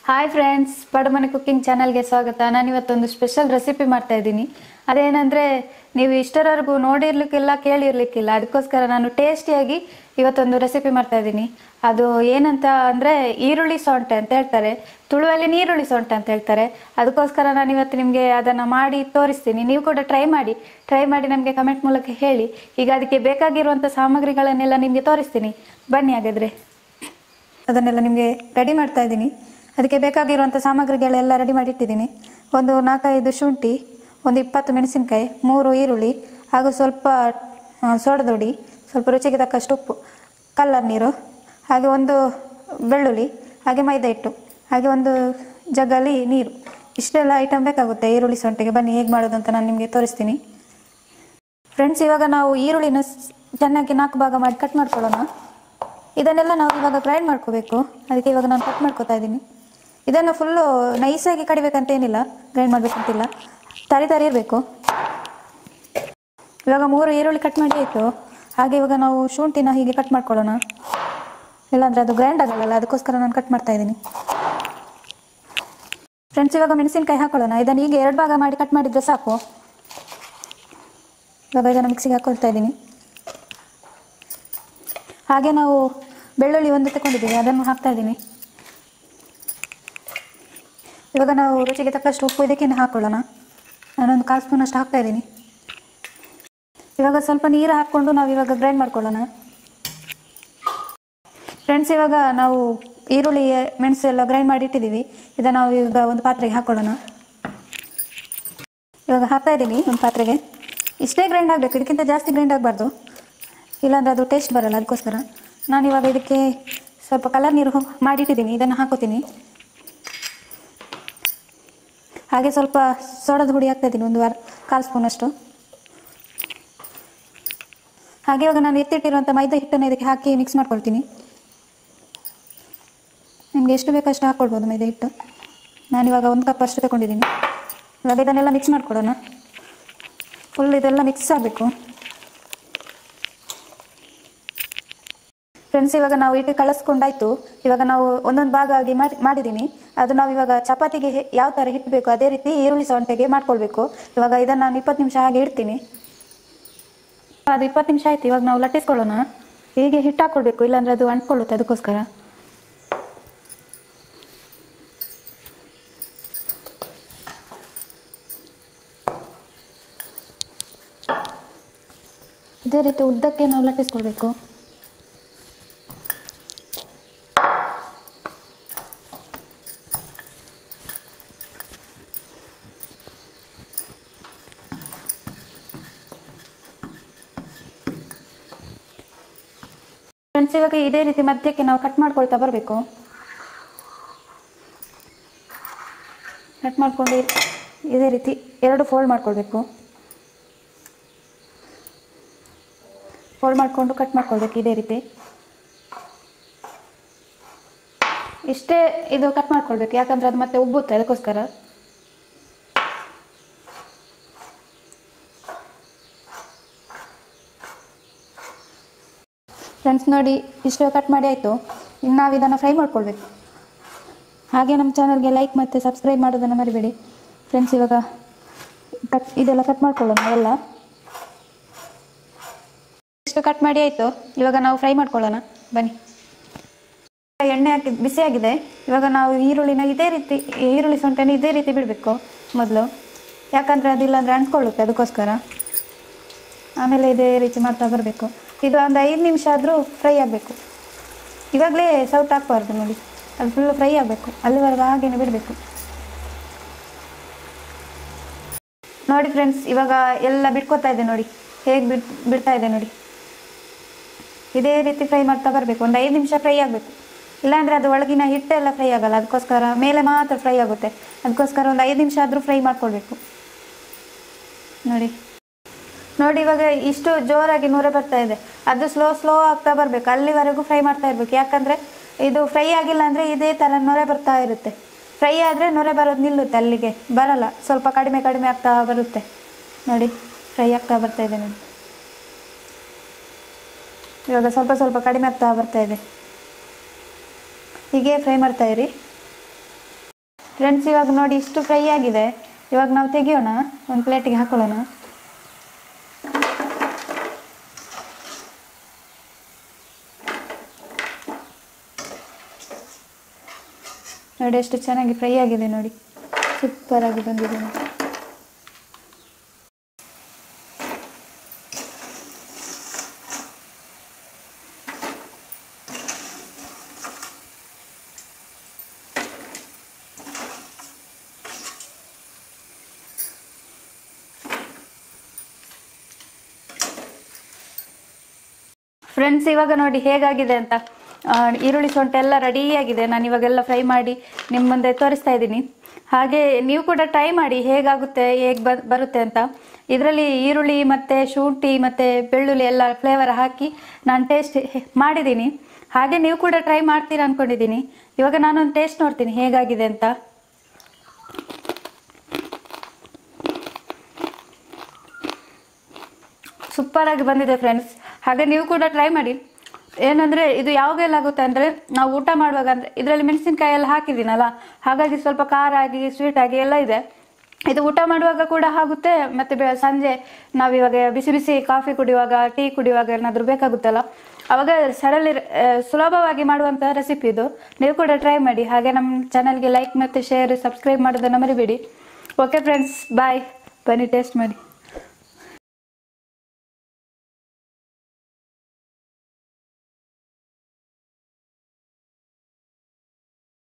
Hi friends ಬಡಮನೆ cooking ಚಾನಲ್ಗೆ ಸ್ವಾಗತ ನಾನು ಇವತ್ತೊಂದು ಸ್ಪೆಷಲ್ ರೆಸಿಪಿ ಮಾಡ್ತಾ ಇದ್ದೀನಿ ಅದೇನಂದರೆ ನೀವು ಇಷ್ಟರವರೆಗೂ ನೋಡಿರ್ಲಿಕ್ಕಿಲ್ಲ ಕೇಳಿರ್ಲಿಕ್ಕಿಲ್ಲ ಅದಕ್ಕೋಸ್ಕರ ನಾನು ಟೇಸ್ಟಿಯಾಗಿ ಇವತ್ತೊಂದು ರೆಸಿಪಿ ಮಾಡ್ತಾ ಇದ್ದೀನಿ ಅದು ಏನಂತ ಅಂದರೆ ಈರುಳ್ಳಿ ಸೊಂಟೆ ಅಂತ ಹೇಳ್ತಾರೆ ತುಳುವಲ್ಲಿ ನೀರುಳ್ಳಿ ಸೊಂಟೆ ಅಂತ ಹೇಳ್ತಾರೆ ಅದಕ್ಕೋಸ್ಕರ ನಾನು ಇವತ್ತು ನಿಮಗೆ ಅದನ್ನು ಮಾಡಿ ತೋರಿಸ್ತೀನಿ ನೀವು ಕೂಡ ಟ್ರೈ ಮಾಡಿ ಟ್ರೈ ಮಾಡಿ ನಮಗೆ ಕಮೆಂಟ್ ಮೂಲಕ ಹೇಳಿ ಈಗ ಅದಕ್ಕೆ ಬೇಕಾಗಿರುವಂಥ ಸಾಮಗ್ರಿಗಳನ್ನೆಲ್ಲ ನಿಮಗೆ ತೋರಿಸ್ತೀನಿ ಬನ್ನಿ ಹಾಗಾದರೆ ಅದನ್ನೆಲ್ಲ ನಿಮಗೆ ರೆಡಿ ಮಾಡ್ತಾ ಇದ್ದೀನಿ ಅದಕ್ಕೆ ಬೇಕಾಗಿರುವಂಥ ಸಾಮಗ್ರಿಗಳೆಲ್ಲ ರೆಡಿ ಮಾಡಿ ಇಟ್ಟಿದ್ದೀನಿ ಒಂದು ನಾಲ್ಕೈದು ಶುಂಠಿ ಒಂದು ಇಪ್ಪತ್ತು ಮೆಣಸಿನಕಾಯಿ ಮೂರು ಈರುಳ್ಳಿ ಹಾಗೂ ಸ್ವಲ್ಪ ಆ, ಸೋಡದೊಡಿ ಸ್ವಲ್ಪ ರುಚಿಗೆ ತಕ್ಕಷ್ಟು ಉಪ್ಪು ಕಲ್ಲರ್ ನೀರು ಹಾಗೆ ಒಂದು ಬೆಳ್ಳುಳ್ಳಿ ಹಾಗೆ ಮೈದಾ ಹಿಟ್ಟು ಹಾಗೆ ಒಂದು ಜಗ್ಗಲ್ಲಿ ನೀರು ಇಷ್ಟೆಲ್ಲ ಐಟಮ್ ಬೇಕಾಗುತ್ತೆ ಈರುಳ್ಳಿ ಸೊಂಟಿಗೆ ಬನ್ನಿ ಹೇಗೆ ಮಾಡೋದು ಅಂತ ನಾನು ನಿಮಗೆ ತೋರಿಸ್ತೀನಿ ಫ್ರೆಂಡ್ಸ್ ಇವಾಗ ನಾವು ಈರುಳ್ಳಿನ ಸ್- ಚೆನ್ನಾಗಿ ನಾಲ್ಕು ಭಾಗ ಮಾಡಿ ಕಟ್ ಮಾಡ್ಕೊಳ್ಳೋಣ ಇದನ್ನೆಲ್ಲ ನಾವು ಇವಾಗ ಗ್ರೈಂಡ್ ಮಾಡ್ಕೋಬೇಕು ಅದಕ್ಕೆ ಇವಾಗ ನಾನು ಕಟ್ ಮಾಡ್ಕೊತಾ ಇದ್ದೀನಿ ಇದನ್ನು ಫುಲ್ಲು ನೈಸಾಗಿ ಕಡಿಬೇಕಂತ ಏನಿಲ್ಲ ಗ್ರೈಂಡ್ ಮಾಡಬೇಕಂತಿಲ್ಲ ತರಿ ತರಿ ಇರಬೇಕು ಇವಾಗ ಮೂರು ಈರುಳ್ಳಿ ಕಟ್ ಮಾಡಿ ಆಯಿತು ಹಾಗೆ ಇವಾಗ ನಾವು ಶುಂಠಿನ ಹೀಗೆ ಕಟ್ ಮಾಡ್ಕೊಳ್ಳೋಣ ಇಲ್ಲಾಂದರೆ ಅದು ಗ್ರೈಂಡ್ ಆಗಲ್ಲ ಅದಕ್ಕೋಸ್ಕರ ನಾನು ಕಟ್ ಮಾಡ್ತಾ ಇದ್ದೀನಿ ಫ್ರೆಂಡ್ಸ್ ಇವಾಗ ಮೆಣಸಿನ್ಕಾಯಿ ಹಾಕೊಳ್ಳೋಣ ಇದನ್ನು ಈಗ ಎರಡು ಭಾಗ ಮಾಡಿ ಕಟ್ ಮಾಡಿದರೆ ಸಾಕು ಇವಾಗ ಇದನ್ನು ಮಿಕ್ಸಿಗೆ ಹಾಕೊಳ್ತಾ ಇದ್ದೀನಿ ಹಾಗೆ ನಾವು ಬೆಳ್ಳುಳ್ಳಿ ಒಂದು ತಗೊಂಡಿದ್ದೀವಿ ಅದನ್ನು ಹಾಕ್ತಾ ಇದ್ದೀನಿ ಇವಾಗ ನಾವು ರುಚಿಗೆ ತಕ್ಕಷ್ಟು ಉಪ್ಪು ಇದಕ್ಕೆ ಹಾಕ್ಕೊಳ್ಳೋಣ ನಾನೊಂದು ಕಾಲು ಸ್ಪೂನ್ ಅಷ್ಟು ಹಾಕ್ತಾ ಇದ್ದೀನಿ ಇವಾಗ ಸ್ವಲ್ಪ ನೀರು ಹಾಕ್ಕೊಂಡು ನಾವು ಇವಾಗ ಗ್ರೈಂಡ್ ಮಾಡ್ಕೊಳ್ಳೋಣ ಫ್ರೆಂಡ್ಸ್ ಇವಾಗ ನಾವು ಈರುಳ್ಳಿ ಮೆಣಸು ಎಲ್ಲ ಗ್ರೈಂಡ್ ಮಾಡಿ ಇಟ್ಟಿದ್ದೀವಿ ಇದನ್ನು ನಾವು ಇವಾಗ ಒಂದು ಪಾತ್ರೆಗೆ ಹಾಕ್ಕೊಳ್ಳೋಣ ಇವಾಗ ಹಾಕ್ತಾ ಇದ್ದೀನಿ ಒಂದು ಪಾತ್ರೆಗೆ ಇಷ್ಟೇ ಗ್ರೈಂಡ್ ಆಗಬೇಕು ಇದಕ್ಕಿಂತ ಜಾಸ್ತಿ ಗ್ರೈಂಡ್ ಆಗಬಾರ್ದು ಇಲ್ಲಾಂದರೆ ಅದು ಟೇಸ್ಟ್ ಬರಲ್ಲ ಅದಕ್ಕೋಸ್ಕರ ನಾನು ಇವಾಗ ಇದಕ್ಕೆ ಸ್ವಲ್ಪ ಕಲರ್ ನೀರು ಮಾಡಿಟ್ಟಿದ್ದೀನಿ ಇದನ್ನು ಹಾಕೋತೀನಿ ಹಾಗೆ ಸ್ವಲ್ಪ ಸೋಡದ ಹುಡಿ ಹಾಕ್ತಾ ಇದ್ದೀನಿ ಒಂದು ವಾರ ಕಾಲು ಸ್ಪೂನಷ್ಟು ಹಾಗೆ ಇವಾಗ ನಾನು ಎತ್ತಿಟ್ಟಿರುವಂಥ ಮೈದಾ ಹಿಟ್ಟನ್ನು ಇದಕ್ಕೆ ಹಾಕಿ ಮಿಕ್ಸ್ ಮಾಡ್ಕೊಳ್ತೀನಿ ನಿಮಗೆ ಎಷ್ಟು ಬೇಕಷ್ಟು ಹಾಕ್ಕೊಳ್ಬೋದು ಮೈದಾ ಹಿಟ್ಟು ನಾನಿವಾಗ ಒಂದು ಕಪ್ ಅಷ್ಟು ತಗೊಂಡಿದ್ದೀನಿ ಇವಾಗ ಇದನ್ನೆಲ್ಲ ಮಿಕ್ಸ್ ಮಾಡ್ಕೊಳ್ಳೋಣ ಫುಲ್ ಇದೆಲ್ಲ ಮಿಕ್ಸ್ ಆಗಬೇಕು ಫ್ರೆಂಡ್ಸ್ ಇವಾಗ ನಾವು ಇಟ್ಟು ಕಳಿಸ್ಕೊಂಡಾಯ್ತು ಇವಾಗ ನಾವು ಒಂದೊಂದು ಭಾಗ ಆಗಿ ಮಾಡಿ ಮಾಡಿದ್ದೀನಿ ಅದು ನಾವು ಇವಾಗ ಚಪಾತಿಗೆ ಹೆ- ಯಾವ ಥರ ಹಿಟ್ಟು ಬೇಕು ಅದೇ ರೀತಿ ಈರುಳ್ಳಿ ಸೊಂಟೆಗೆ ಮಾಡ್ಕೊಳ್ಬೇಕು ಇವಾಗ ಇದನ್ನು ನಾನು ಇಪ್ಪತ್ತು ನಿಮಿಷ ಹಾಗೆ ಇಡ್ತೀನಿ ಅದು ಇಪ್ಪತ್ತು ನಿಮಿಷ ಆಯ್ತು ಇವಾಗ ನಾವು ಲಟ್ಟಿಸ್ಕೊಳ್ಳೋಣ ಹೀಗೆ ಹಿಟ್ಟು ಹಾಕ್ಕೊಳ್ಬೇಕು ಇಲ್ಲಾಂದ್ರೆ ಅದು ಅಂಟ್ಕೊಳ್ಳುತ್ತೆ ಅದಕ್ಕೋಸ್ಕರ ಇದೇ ರೀತಿ ಉದ್ದಕ್ಕೆ ನಾವು ಲಟ್ಟಿಸ್ಕೊಳ್ಬೇಕು ಫ್ರೆಂಡ್ಸ್ ಇವಾಗ ಇದೇ ರೀತಿ ಮಧ್ಯಕ್ಕೆ ನಾವು ಕಟ್ ಮಾಡ್ಕೊಳ್ತಾ ಬರಬೇಕು ಕಟ್ ಮಾಡ್ಕೊಂಡು ಇದೇ ರೀತಿ ಎರಡು ಫೋಲ್ಡ್ ಮಾಡ್ಕೊಳ್ಬೇಕು ಫೋಲ್ಡ್ ಮಾಡಿಕೊಂಡು ಕಟ್ ಮಾಡ್ಕೊಳ್ಬೇಕು ಇದೇ ರೀತಿ ಇಷ್ಟೇ ಇದು ಕಟ್ ಮಾಡ್ಕೊಳ್ಬೇಕು ಯಾಕಂದ್ರೆ ಅದು ಮತ್ತೆ ಉಬ್ಬುತ್ತೆ ಅದಕ್ಕೋಸ್ಕರ ಫ್ರೆಂಡ್ಸ್ ನೋಡಿ ಇಷ್ಟು ಕಟ್ ಮಾಡಿ ಆಯಿತು ಇನ್ನು ನಾವು ಇದನ್ನು ಫ್ರೈ ಮಾಡ್ಕೊಳ್ಬೇಕು ಹಾಗೆ ನಮ್ಮ ಚಾನಲ್ಗೆ ಲೈಕ್ ಮತ್ತು ಸಬ್ಸ್ಕ್ರೈಬ್ ಮಾಡೋದನ್ನು ಮರಿಬೇಡಿ ಫ್ರೆಂಡ್ಸ್ ಇವಾಗ ಕಟ್ ಇದೆಲ್ಲ ಕಟ್ ಮಾಡ್ಕೊಳ್ಳೋಣ ಎಲ್ಲ ಇಷ್ಟು ಕಟ್ ಮಾಡಿ ಆಯಿತು ಇವಾಗ ನಾವು ಫ್ರೈ ಮಾಡ್ಕೊಳ್ಳೋಣ ಬನ್ನಿ ಎಣ್ಣೆ ಹಾಕಿ ಬಿಸಿಯಾಗಿದೆ ಇವಾಗ ನಾವು ಈರುಳ್ಳಿನ ಇದೇ ರೀತಿ ಈರುಳ್ಳಿ ಸೊಂಟೆನ ಇದೇ ರೀತಿ ಬಿಡಬೇಕು ಮೊದಲು ಯಾಕಂದರೆ ಅದಿಲ್ಲಾಂದರೆ ಅಂಟ್ಕೊಳ್ಳುತ್ತೆ ಅದಕ್ಕೋಸ್ಕರ ಆಮೇಲೆ ಇದೇ ರೀತಿ ಮಾಡ್ತಾ ಬರಬೇಕು ಇದು ಒಂದು ಐದು ನಿಮಿಷ ಆದರೂ ಫ್ರೈ ಆಗಬೇಕು ಇವಾಗಲೇ ಸೌಟ್ ಹಾಕ್ಬಾರ್ದು ನೋಡಿ ಅದು ಫುಲ್ಲು ಫ್ರೈ ಆಗಬೇಕು ಅಲ್ಲಿವರೆಗೂ ಹಾಗೇನೆ ಬಿಡಬೇಕು ನೋಡಿ ಫ್ರೆಂಡ್ಸ್ ಇವಾಗ ಎಲ್ಲ ಬಿಟ್ಕೋತಾ ಇದೆ ನೋಡಿ ಹೇಗೆ ಬಿಡ್ ಬಿಡ್ತಾ ಇದೆ ನೋಡಿ ಇದೇ ರೀತಿ ಫ್ರೈ ಮಾಡ್ತಾ ಬರಬೇಕು ಒಂದು ಐದು ನಿಮಿಷ ಫ್ರೈ ಆಗಬೇಕು ಇಲ್ಲಾಂದರೆ ಅದು ಒಳಗಿನ ಹಿಟ್ಟೆಲ್ಲ ಫ್ರೈ ಆಗಲ್ಲ ಅದಕ್ಕೋಸ್ಕರ ಮೇಲೆ ಮಾತ್ರ ಫ್ರೈ ಆಗುತ್ತೆ ಅದಕ್ಕೋಸ್ಕರ ಒಂದು ಐದು ನಿಮಿಷ ಆದರೂ ಫ್ರೈ ಮಾಡ್ಕೊಳ್ಬೇಕು ನೋಡಿ ನೋಡಿ ಇವಾಗ ಇಷ್ಟು ಜೋರಾಗಿ ನೂರೆ ಬರ್ತಾ ಇದೆ ಅದು ಸ್ಲೋ ಸ್ಲೋ ಆಗ್ತಾ ಬರಬೇಕು ಅಲ್ಲಿವರೆಗೂ ಫ್ರೈ ಮಾಡ್ತಾ ಇರಬೇಕು ಯಾಕಂದರೆ ಇದು ಫ್ರೈ ಆಗಿಲ್ಲ ಅಂದರೆ ಇದೇ ಥರ ನೊರೆ ಬರ್ತಾ ಇರುತ್ತೆ ಫ್ರೈ ಆದರೆ ನೊರೆ ಬರೋದು ನಿಲ್ಲುತ್ತೆ ಅಲ್ಲಿಗೆ ಬರಲ್ಲ ಸ್ವಲ್ಪ ಕಡಿಮೆ ಕಡಿಮೆ ಆಗ್ತಾ ಬರುತ್ತೆ ನೋಡಿ ಫ್ರೈ ಆಗ್ತಾ ಬರ್ತಾ ಇದೆ ನೋಡಿ ಇವಾಗ ಸ್ವಲ್ಪ ಸ್ವಲ್ಪ ಕಡಿಮೆ ಆಗ್ತಾ ಬರ್ತಾ ಇದೆ ಹೀಗೆ ಫ್ರೈ ಮಾಡ್ತಾ ಇರಿ ಫ್ರೆಂಡ್ಸ್ ಇವಾಗ ನೋಡಿ ಇಷ್ಟು ಫ್ರೈ ಆಗಿದೆ ಇವಾಗ ನಾವು ತೆಗಿಯೋಣ ಒಂದು ಪ್ಲೇಟಿಗೆ ಹಾಕೊಳ್ಳೋಣ ನೋಡಿ ಎಷ್ಟು ಚೆನ್ನಾಗಿ ಫ್ರೈ ಆಗಿದೆ ನೋಡಿ ಸೂಪರ್ ಆಗಿ ಬಂದಿದೆ ನೋಡಿ. ಫ್ರೆಂಡ್ಸ್ ಇವಾಗ ನೋಡಿ ಹೇಗಾಗಿದೆ ಅಂತ ಆ, ಈರುಳ್ಳಿ ಸೊಂಟು ಎಲ್ಲ ರೆಡಿಯಾಗಿದೆ ನಾನು ಇವಾಗೆಲ್ಲ ಫ್ರೈ ಮಾಡಿ ನಿಮ್ಮ ಮುಂದೆ ತೋರಿಸ್ತಾ ಇದ್ದೀನಿ ಹಾಗೆ ನೀವು ಕೂಡ ಟ್ರೈ ಮಾಡಿ ಹೇಗಾಗುತ್ತೆ ಹೇಗೆ ಬ ಬರುತ್ತೆ ಅಂತ ಇದರಲ್ಲಿ ಈರುಳ್ಳಿ ಮತ್ತು ಶುಂಠಿ ಮತ್ತು ಬೆಳ್ಳುಳ್ಳಿ ಎಲ್ಲ ಫ್ಲೇವರ್ ಹಾಕಿ ನಾನು ಟೇಸ್ಟ್ ಮಾಡಿದ್ದೀನಿ ಹಾಗೆ ನೀವು ಕೂಡ ಟ್ರೈ ಮಾಡ್ತೀರಾ ಅಂದ್ಕೊಂಡಿದ್ದೀನಿ ಇವಾಗ ನಾನೊಂದು ಟೇಸ್ಟ್ ನೋಡ್ತೀನಿ ಹೇಗಾಗಿದೆ ಅಂತ ಸೂಪರ್ ಆಗಿ ಬಂದಿದೆ ಫ್ರೆಂಡ್ಸ್ ಹಾಗೆ ನೀವು ಕೂಡ ಟ್ರೈ ಮಾಡಿ ಏನಂದ್ರೆ ಇದು ಯಾವಾಗೆಲ್ಲ ಆಗುತ್ತೆ ಅಂದ್ರೆ ನಾವು ಊಟ ಮಾಡುವಾಗ ಅಂದ್ರೆ ಇದರಲ್ಲಿ ಮೆಣಸಿನಕಾಯಿ ಎಲ್ಲ ಹಾಕಿದ್ದೀನಲ್ಲ ಹಾಗಾಗಿ ಸ್ವಲ್ಪ ಖಾರ ಆಗಿ ಸ್ವೀಟ್ ಆಗಿ ಎಲ್ಲ ಇದೆ ಇದು ಊಟ ಮಾಡುವಾಗ ಕೂಡ ಆಗುತ್ತೆ ಮತ್ತೆ ಬೆ- ಸಂಜೆ ನಾವಿವಾಗ ಬಿಸಿ ಬಿಸಿ ಕಾಫಿ ಕುಡಿಯುವಾಗ ಟೀ ಕುಡಿಯುವಾಗ ಏನಾದರೂ ಬೇಕಾಗುತ್ತಲ್ಲ ಅವಾಗ ಸಡನ್ಲಿ ಸುಲಭವಾಗಿ ಮಾಡುವಂತಹ ರೆಸಿಪಿ ಇದು ನೀವು ಕೂಡ ಟ್ರೈ ಮಾಡಿ ಹಾಗೆ ನಮ್ಮ ಚಾನಲ್ಗೆ ಲೈಕ್ ಮತ್ತು ಶೇರ್ ಸಬ್ಸ್ಕ್ರೈಬ್ ಮಾಡೋದನ್ನು ಮರಿಬೇಡಿ ಓಕೆ ಫ್ರೆಂಡ್ಸ್ ಬಾಯ್ ಬನ್ನಿ ಟೇಸ್ಟ್ ಮಾಡಿ